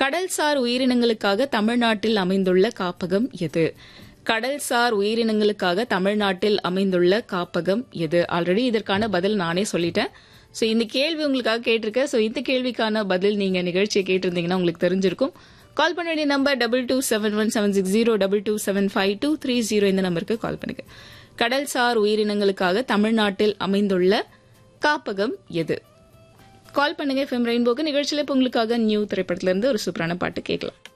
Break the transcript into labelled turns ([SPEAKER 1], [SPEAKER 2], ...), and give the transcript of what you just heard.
[SPEAKER 1] கடல்சார் உயிரினங்களுக்காக தமிழ்நாட்டில் அமைந்துள்ள காப்பகம் எது கடல்சார் உயிரினங்களுக்காக தமிழ்நாட்டில் அமைந்துள்ள காப்பகம் எது ஆல்ரெடி இதற்கான பதில் நானே சொல்லிட்டேன் ஸோ இந்த கேள்வி உங்களுக்காக கேட்டிருக்கேன் ஸோ இந்த கேள்விக்கான பதில் நீங்க நிகழ்ச்சியை கேட்டிருந்தீங்கன்னா உங்களுக்கு தெரிஞ்சிருக்கும் கால் பண்ண வேண்டிய number double two seven one seven six zero double two seven five two three zero இந்த நம்பருக்கு கால் பண்ணுங்க கடல்சார் உயிரினங்களுக்காக தமிழ்நாட்டில் அமைந்துள்ள காப்பகம் எது கால் பண்ணுங்க எஃப்எம் ரெயின்போக்கு நிகழ்ச்சியில் இப்போ உங்களுக்காக நியூ திரைப்படத்துல இருந்து ஒரு சூப்பரான பாட்டு கேட்கலாம்